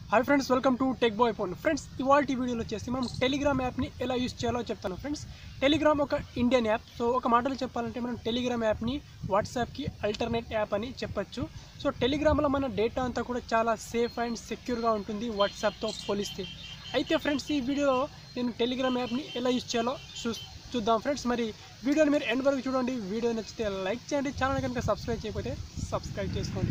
hi friends welcome to tech boy phone friends ఇవాళ వీడియోలో వచ్చేసి మనం టెలిగ్రామ్ యాప్ని ఎలా యూస్ చేయాలో చెప్తాను ఫ్రెండ్స్ టెలిగ్రామ్ ఒక ఇండియన్ యాప్ సో ఒక మాటలో చెప్పాలంటే మనం టెలిగ్రామ్ యాప్ని వాట్సాప్కి అల్టర్నేట్ యాప్ అని చెప్పొచ్చు సో టెలిగ్రామ్లో మన డేటా అంతా కూడా చాలా సేఫ్ అండ్ సెక్యూర్గా ఉంటుంది వాట్సాప్తో పోలిస్తే అయితే ఫ్రెండ్స్ ఈ వీడియోలో నేను టెలిగ్రామ్ యాప్ని ఎలా యూస్ చేయాలో చూ చూద్దాం ఫ్రెండ్స్ మరి వీడియోని మీరు ఎండ్ వరకు చూడండి వీడియో నచ్చితే లైక్ చేయండి ఛానల్ కనుక సబ్స్క్రైబ్ చేయకపోతే సబ్స్క్రైబ్ చేసుకోండి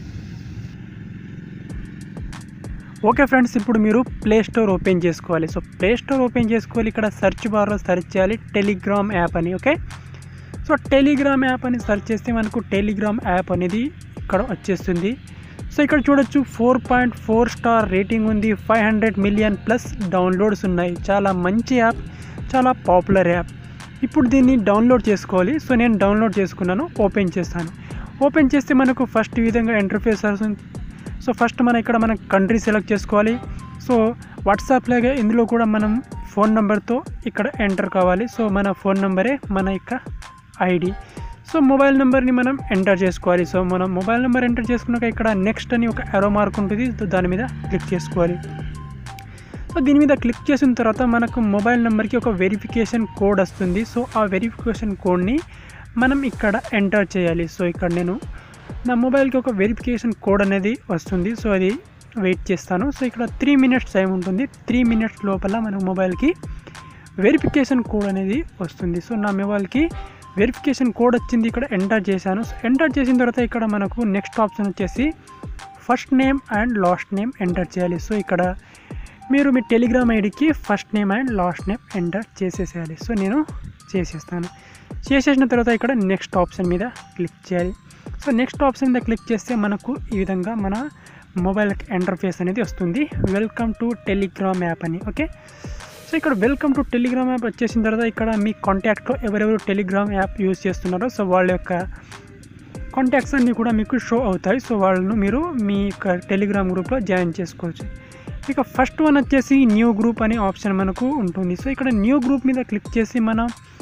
ఓకే ఫ్రెండ్స్ ఇప్పుడు మీరు ప్లే స్టోర్ ఓపెన్ చేసుకోవాలి సో ప్లే స్టోర్ ఓపెన్ చేసుకోవాలి ఇక్కడ సెర్చ్ బార్లో సెర్చ్ చేయాలి టెలిగ్రామ్ యాప్ అని ఓకే సో టెలిగ్రామ్ యాప్ అని సెర్చ్ చేస్తే మనకు టెలిగ్రామ్ యాప్ అనేది ఇక్కడ వచ్చేస్తుంది సో ఇక్కడ చూడొచ్చు four point four star rating ఉంది five hundred million plus downloads ఉన్నాయి చాలా మంచి యాప్ చాలా పాపులర్ యాప్ ఇప్పుడు దీన్ని డౌన్లోడ్ చేసుకోవాలి సో నేను డౌన్లోడ్ చేసుకున్నాను ఓపెన్ చేస్తాను ఓపెన్ చేస్తే మనకు ఫస్ట్ ఈ విధంగా ఇంటర్ఫేస్ వస్తుంది సో ఫస్ట్ మనం ఇక్కడ మనం కంట్రీ సెలెక్ట్ చేసుకోవాలి సో వాట్సాప్ లాగే ఇందులో కూడా మనం ఫోన్ నెంబర్తో ఇక్కడ ఎంటర్ కావాలి సో మన ఫోన్ నెంబరే మన యొక్క ఐడి సో మొబైల్ నెంబర్ని మనం ఎంటర్ చేసుకోవాలి సో మనం మొబైల్ నెంబర్ ఎంటర్ చేసుకున్నాక ఇక్కడ నెక్స్ట్ అని ఒక ఎరో మార్క్ ఉంటుంది సో దాని మీద క్లిక్ చేసుకోవాలి సో దీని మీద క్లిక్ చేసిన తర్వాత మనకు మొబైల్ నెంబర్కి ఒక వెరిఫికేషన్ కోడ్ వస్తుంది సో ఆ వెరిఫికేషన్ కోడ్ని మనం ఇక్కడ ఎంటర్ చేయాలి సో ఇక్కడ నేను నా మొబైల్కి ఒక వెరిఫికేషన్ కోడ్ అనేది వస్తుంది సో అది వెయిట్ చేస్తాను సో ఇక్కడ త్రీ మినిట్స్ టైం ఉంటుంది త్రీ మినిట్స్ లోపల మన మొబైల్కి వెరిఫికేషన్ కోడ్ అనేది వస్తుంది సో నా మొబైల్కి వెరిఫికేషన్ కోడ్ వచ్చింది ఇక్కడ ఎంటర్ చేశాను సో ఎంటర్ చేసిన తర్వాత ఇక్కడ మనకు నెక్స్ట్ ఆప్షన్ వచ్చేసి first name and last name enter చేయాలి సో ఇక్కడ మీరు మీ టెలిగ్రామ్ ఐడికి first name and last name enter చేసేసేయాలి సో నేను చేసేస్తాను చేసేసిన తర్వాత ఇక్కడ నెక్స్ట్ ఆప్షన్ మీద క్లిక్ చేయాలి సో నెక్స్ట్ ఆప్షన్ మీద క్లిక్ చేస్తే మనకు ఈ విధంగా మన మొబైల్ ఇంటర్ఫేస్ అనేది వస్తుంది వెల్కమ్ టు టెలిగ్రామ్ యాప్ అని ఓకే సో ఇక్కడ వెల్కమ్ టు టెలిగ్రామ్ యాప్ వచ్చేసిన తర్వాత ఇక్కడ మీ కాంటాక్ట్లో ఎవరెవరు టెలిగ్రామ్ యాప్ యూజ్ చేస్తున్నారో సో వాళ్ళ యొక్క కాంటాక్ట్స్ అన్నీ కూడా మీకు షో అవుతాయి సో వాళ్ళను మీరు మీ యొక్క టెలిగ్రామ్ గ్రూప్లో జాయిన్ చేసుకోవచ్చు ఇక ఫస్ట్ వన్ వచ్చేసి న్యూ గ్రూప్ అనే ఆప్షన్ మనకు ఉంటుంది సో ఇక్కడ న్యూ గ్రూప్ మీద క్లిక్ చేసి మన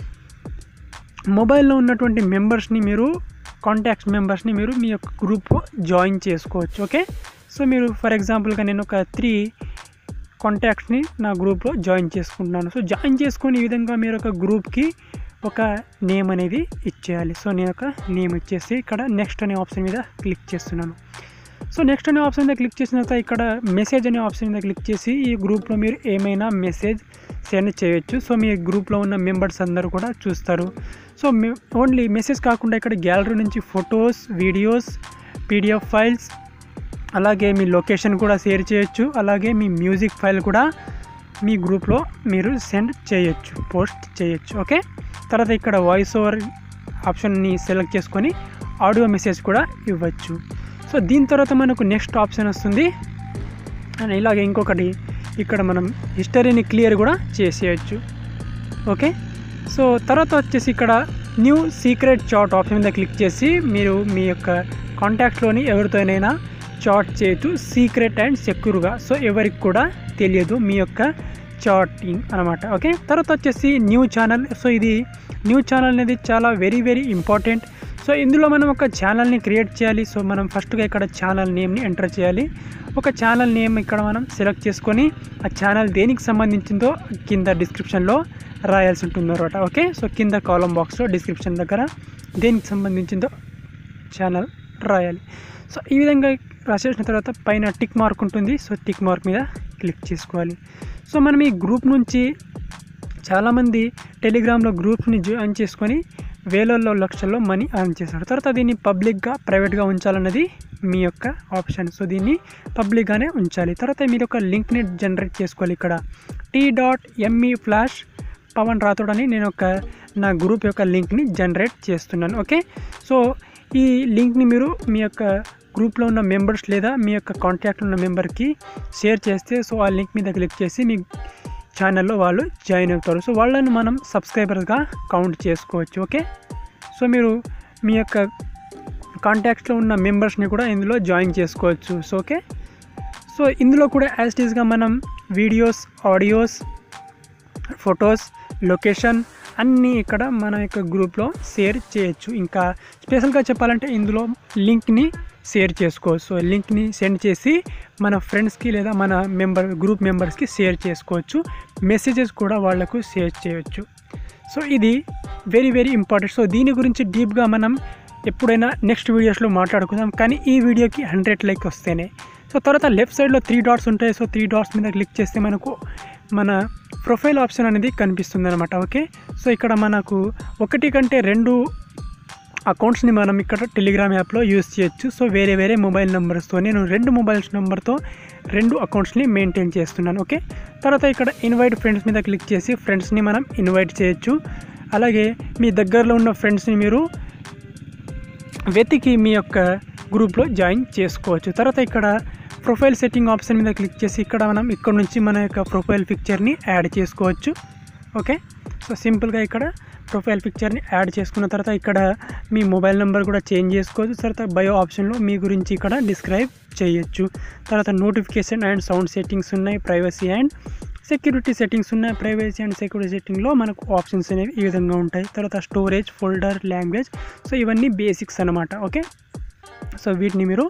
మొబైల్లో ఉన్నటువంటి మెంబర్స్ని మీరు కాంటాక్ట్స్ మెంబర్స్ని మీరు మీ యొక్క గ్రూప్ జాయిన్ చేసుకోవచ్చు ఓకే సో మీరు ఫర్ ఎగ్జాంపుల్గా నేను ఒక త్రీ కాంటాక్ట్స్ని నా గ్రూప్లో జాయిన్ చేసుకుంటున్నాను సో జాయిన్ చేసుకొని ఈ విధంగా మీరు ఒక గ్రూప్కి ఒక నేమ్ అనేది ఇచ్చేయాలి సో నేను ఒక నేమ్ ఇచ్చేసి ఇక్కడ నెక్స్ట్ అనే ఆప్షన్ మీద క్లిక్ చేస్తున్నాను సో నెక్స్ట్ అనే ఆప్షన్ మీద క్లిక్ చేసిన తర్వాత ఇక్కడ మెసేజ్ అనే ఆప్షన్ మీద క్లిక్ చేసి ఈ గ్రూప్లో మీరు ఏమైనా మెసేజ్ సెండ్ చేయొచ్చు సో మీ గ్రూప్లో ఉన్న మెంబర్స్ అందరూ కూడా చూస్తారు సో ఓన్లీ మెసేజ్ కాకుండా ఇక్కడ గ్యాలరీ నుంచి ఫొటోస్ వీడియోస్ పీడిఎఫ్ ఫైల్స్ అలాగే మీ లొకేషన్ కూడా షేర్ చేయొచ్చు అలాగే మీ మ్యూజిక్ ఫైల్ కూడా మీ గ్రూప్లో మీరు సెండ్ చేయొచ్చు పోస్ట్ చేయొచ్చు ఓకే తర్వాత ఇక్కడ వాయిస్ ఓవర్ ఆప్షన్ని సెలెక్ట్ చేసుకొని ఆడియో మెసేజ్ కూడా ఇవ్వచ్చు సో దీని తర్వాత మనకు నెక్స్ట్ ఆప్షన్ వస్తుంది అండ్ ఇలాగే ఇంకొకటి ఇక్కడ మనం హిస్టరీని క్లియర్ కూడా చేసేయచ్చు ఓకే సో తర్వాత వచ్చేసి ఇక్కడ న్యూ సీక్రెట్ చాట్ ఆప్షన్ మీద క్లిక్ చేసి మీరు మీ యొక్క కాంటాక్ట్లోని ఎవరితోనైనా చాట్ చేయొచ్చు సీక్రెట్ అండ్ సెక్యూర్గా సో ఎవరికి కూడా తెలియదు మీ యొక్క చాటింగ్ అనమాట ఓకే తర్వాత వచ్చేసి న్యూ ఛానల్ సో ఇది న్యూ ఛానల్ అనేది చాలా వెరీ వెరీ ఇంపార్టెంట్ సో ఇందులో మనం ఒక ఛానల్ని క్రియేట్ చేయాలి సో మనం ఫస్ట్గా ఇక్కడ ఛానల్ నేమ్ని ఎంటర్ చేయాలి ఒక ఛానల్ నేమ్ ఇక్కడ మనం సెలెక్ట్ చేసుకొని ఆ ఛానల్ దేనికి సంబంధించిందో కింద డిస్క్రిప్షన్లో రాయాల్సి ఉంటుంది అనమాట ఓకే సో కింద కాలం బాక్స్లో డిస్క్రిప్షన్ దగ్గర దేనికి సంబంధించిందో ఛానల్ రాయాలి సో ఈ విధంగా రాసేసిన తర్వాత పైన టిక్ మార్క్ ఉంటుంది సో టిక్ మార్క్ మీద క్లిక్ చేసుకోవాలి సో మనం ఈ గ్రూప్ నుంచి చాలామంది టెలిగ్రామ్లో గ్రూప్ని జాయిన్ చేసుకొని వేలల్లో లక్షల్లో మనీ అర్న్ చేస్తారు తర్వాత దీన్ని పబ్లిక్గా ప్రైవేట్గా ఉంచాలన్నది మీ యొక్క ఆప్షన్ సో దీన్ని పబ్లిక్గానే ఉంచాలి తర్వాత మీరు ఒక లింక్ని జనరేట్ చేసుకోవాలి ఇక్కడ T dot ME slash Pavan Rathod అని నేను ఒక నా గ్రూప్ యొక్క లింక్ని జనరేట్ చేస్తున్నాను ఓకే సో ఈ లింక్ని మీరు మీ యొక్క గ్రూప్లో ఉన్న మెంబర్స్ లేదా మీ యొక్క కాంటాక్ట్లో ఉన్న మెంబర్కి షేర్ చేస్తే సో ఆ లింక్ మీద క్లిక్ చేసి మీ ఛానల్లో వాళ్ళు జాయిన్ అవుతారు సో వాళ్ళని మనం సబ్స్క్రైబర్గా కౌంట్ చేసుకోవచ్చు ఓకే సో మీరు మీ యొక్క కాంటాక్ట్స్లో ఉన్న మెంబర్స్ని కూడా ఇందులో జాయిన్ చేసుకోవచ్చు సో ఓకే సో ఇందులో కూడా యాజ్ టీజ్గా మనం వీడియోస్ ఆడియోస్ ఫొటోస్ లొకేషన్ అన్నీ ఇక్కడ మన యొక్క గ్రూప్లో షేర్ చేయొచ్చు ఇంకా స్పెషల్గా చెప్పాలంటే ఇందులో లింక్ని షేర్ చేసుకోవచ్చు సో లింక్ని సెండ్ చేసి మన ఫ్రెండ్స్కి లేదా మన మెంబర్ గ్రూప్ మెంబర్స్కి షేర్ చేసుకోవచ్చు మెసేజెస్ కూడా వాళ్ళకు షేర్ చేయొచ్చు సో ఇది వెరీ వెరీ ఇంపార్టెంట్ సో దీని గురించి డీప్గా మనం ఎప్పుడైనా నెక్స్ట్ వీడియోస్లో మాట్లాడుకుందాం కానీ ఈ వీడియోకి హండ్రెడ్ లైక్ వస్తేనే సో తర్వాత లెఫ్ట్ సైడ్లో త్రీ డాట్స్ ఉంటాయి సో త్రీ డాట్స్ మీద క్లిక్ చేస్తే మనకు మన ప్రొఫైల్ ఆప్షన్ అనేది కనిపిస్తుంది అనమాట ఓకే సో ఇక్కడ మనకు ఒకటి కంటే రెండు అకౌంట్స్ని మనం ఇక్కడ టెలిగ్రామ్ యాప్లో యూస్ చేయొచ్చు సో వేరే వేరే మొబైల్ నెంబర్స్తో నేను రెండు మొబైల్స్ నెంబర్తో రెండు అకౌంట్స్ని మెయింటైన్ చేస్తున్నాను ఓకే తర్వాత ఇక్కడ ఇన్వైట్ ఫ్రెండ్స్ మీద క్లిక్ చేసి ఫ్రెండ్స్ని మనం ఇన్వైట్ చేయొచ్చు అలాగే మీ దగ్గరలో ఉన్న ఫ్రెండ్స్ని మీరు వెతికి మీ యొక్క గ్రూప్లో జాయిన్ చేసుకోవచ్చు తర్వాత ఇక్కడ ప్రొఫైల్ సెట్టింగ్ ఆప్షన్ మీద క్లిక్ చేసి ఇక్కడ మనం ఇక్కడ నుంచి మన యొక్క ప్రొఫైల్ పిక్చర్ని యాడ్ చేసుకోవచ్చు ఓకే సో సింపుల్గా ఇక్కడ ప్రొఫైల్ పిక్చర్ని యాడ్ చేసుకున్న తర్వాత ఇక్కడ మీ మొబైల్ నెంబర్ కూడా చేంజ్ చేసుకోవచ్చు తర్వాత బయో ఆప్షన్లో మీ గురించి ఇక్కడ డిస్క్రైబ్ చేయొచ్చు తర్వాత నోటిఫికేషన్ అండ్ సౌండ్ సెట్టింగ్స్ ఉన్నాయి ప్రైవసీ అండ్ సెక్యూరిటీ సెట్టింగ్స్ ఉన్నాయి ప్రైవసీ అండ్ సెక్యూరిటీ సెట్టింగ్లో మనకు ఆప్షన్స్ అనేవి ఈ విధంగా ఉంటాయి తర్వాత స్టోరేజ్ ఫోల్డర్ లాంగ్వేజ్ సో ఇవన్నీ బేసిక్స్ అనమాట ఓకే సో వీటిని మీరు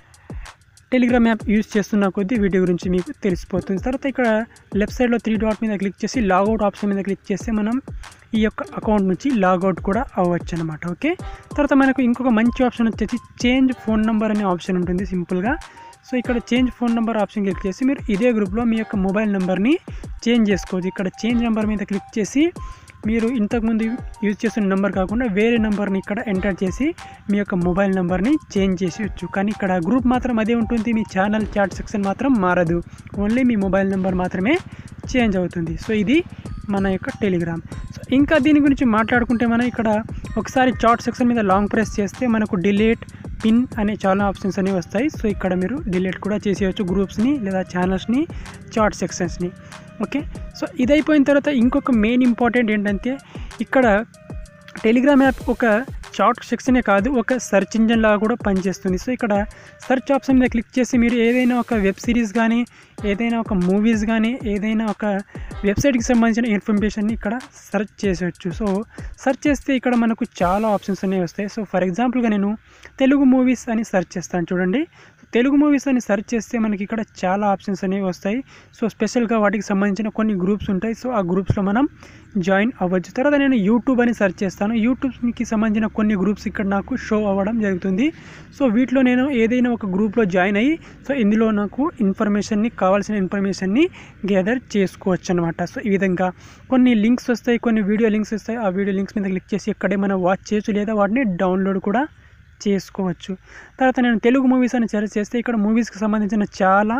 టెలిగ్రామ్ యాప్ యూస్ చేస్తున్న కొద్దీ వీటి గురించి మీకు తెలిసిపోతుంది తర్వాత ఇక్కడ లెఫ్ట్ సైడ్లో త్రీ డాట్ మీద క్లిక్ చేసి లాగౌట్ ఆప్షన్ మీద క్లిక్ చేస్తే మనం ఈ యొక్క అకౌంట్ నుంచి లాగౌట్ కూడా అవ్వచ్చు అనమాట ఓకే తర్వాత మనకు ఇంకొక మంచి ఆప్షన్ వచ్చేసి చేంజ్ ఫోన్ నెంబర్ అనే ఆప్షన్ ఉంటుంది సింపుల్గా సో ఇక్కడ change phone number option click చేసి మీరు ఇదే గ్రూప్లో మీ యొక్క మొబైల్ నెంబర్ని చేంజ్ చేసుకోవచ్చు ఇక్కడ చేంజ్ నెంబర్ మీద క్లిక్ చేసి మీరు ఇంతకుముందు యూజ్ చేస్తున్న నెంబర్ కాకుండా వేరే నెంబర్ని ఇక్కడ ఎంటర్ చేసి మీ యొక్క మొబైల్ నెంబర్ని చేంజ్ చేసేయచ్చు కానీ ఇక్కడ గ్రూప్ మాత్రం అదే ఉంటుంది మీ ఛానల్ చాట్ సెక్షన్ మాత్రం మారదు ఓన్లీ మీ మొబైల్ నెంబర్ మాత్రమే చేంజ్ అవుతుంది సో ఇది మన యొక్క టెలిగ్రామ్ సో ఇంకా దీని గురించి మాట్లాడుకుంటే మనం ఇక్కడ ఒకసారి చాట్ సెక్షన్ మీద లాంగ్ ప్రెస్ చేస్తే మనకు డిలీట్ పిన్ అనే చాలా ఆప్షన్స్ అనేవి వస్తాయి సో ఇక్కడ మీరు డిలీట్ కూడా చేసేయచ్చు గ్రూప్స్ని లేదా ఛానల్స్ని చాట్ సెక్షన్స్ని ఓకే సో ఇది అయిపోయిన తర్వాత ఇంకొక మెయిన్ ఇంపార్టెంట్ ఏంటంటే ఇక్కడ టెలిగ్రామ్ యాప్ ఒక చాట్ సెక్షనే కాదు ఒక సెర్చ్ ఇంజన్ లాగా కూడా పనిచేస్తుంది సో ఇక్కడ సెర్చ్ ఆప్షన్ మీద క్లిక్ చేసి మీరు ఏదైనా ఒక వెబ్ సిరీస్ కానీ ఏదైనా ఒక మూవీస్ కానీ ఏదైనా ఒక వెబ్సైట్కి సంబంధించిన ఇన్ఫర్మేషన్ని ఇక్కడ సెర్చ్ చేసేయచ్చు సో సెర్చ్ చేస్తే ఇక్కడ మనకు చాలా ఆప్షన్స్ అనేవి వస్తాయి సో ఫర్ ఎగ్జాంపుల్గా నేను తెలుగు మూవీస్ అని సెర్చ్ చేస్తాను చూడండి తెలుగు మూవీస్ అని సెర్చ్ చేస్తే మనకి ఇక్కడ చాలా ఆప్షన్స్ అనేవి వస్తాయి సో స్పెషల్గా వాటికి సంబంధించిన కొన్ని గ్రూప్స్ ఉంటాయి సో ఆ గ్రూప్స్లో మనం జాయిన్ అవ్వచ్చు తర్వాత నేను యూట్యూబ్ అని సెర్చ్ చేస్తాను యూట్యూబ్కి సంబంధించిన కొన్ని గ్రూప్స్ ఇక్కడ నాకు షో అవ్వడం జరుగుతుంది సో వీటిలో నేను ఏదైనా ఒక గ్రూప్లో జాయిన్ అయ్యి సో ఇందులో నాకు ఇన్ఫర్మేషన్ని కావాల్సిన ఇన్ఫర్మేషన్ని గ్యాదర్ చేసుకోవచ్చు అనమాట సో ఈ విధంగా కొన్ని లింక్స్ వస్తాయి కొన్ని వీడియో లింక్స్ వస్తాయి ఆ వీడియో లింక్స్ మీద క్లిక్ చేసి ఇక్కడే మనం వాచ్ చేయొచ్చు లేదా వాటిని డౌన్లోడ్ కూడా చేసుకోవచ్చు తర్వాత నేను తెలుగు మూవీస్ అని సెర్చ్ చేస్తే ఇక్కడ మూవీస్కి సంబంధించిన చాలా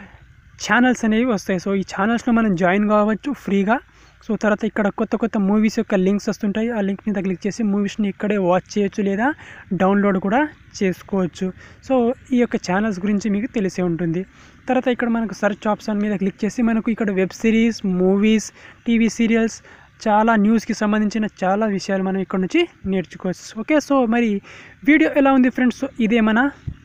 ఛానల్స్ అనేవి వస్తాయి సో ఈ ఛానల్స్లో మనం జాయిన్ కావచ్చు ఫ్రీగా సో తర్వాత ఇక్కడ కొత్త కొత్త మూవీస్ యొక్క లింక్స్ వస్తుంటాయి ఆ లింక్ మీద క్లిక్ చేసి మూవీస్ని ఇక్కడే వాచ్ చేయొచ్చు లేదా డౌన్లోడ్ కూడా చేసుకోవచ్చు సో ఈ యొక్క ఛానల్స్ గురించి మీకు తెలిసే ఉంటుంది తర్వాత ఇక్కడ మనకు సెర్చ్ ఆప్షన్ మీద క్లిక్ చేసి మనకు ఇక్కడ web series movies TV serials చాలా న్యూస్కి సంబంధించిన చాలా విషయాలు మనం ఇక్కడ నుంచి నేర్చుకోవచ్చు ఓకే సో మరి వీడియో ఎలా ఉంది ఫ్రెండ్స్ ఇదే మన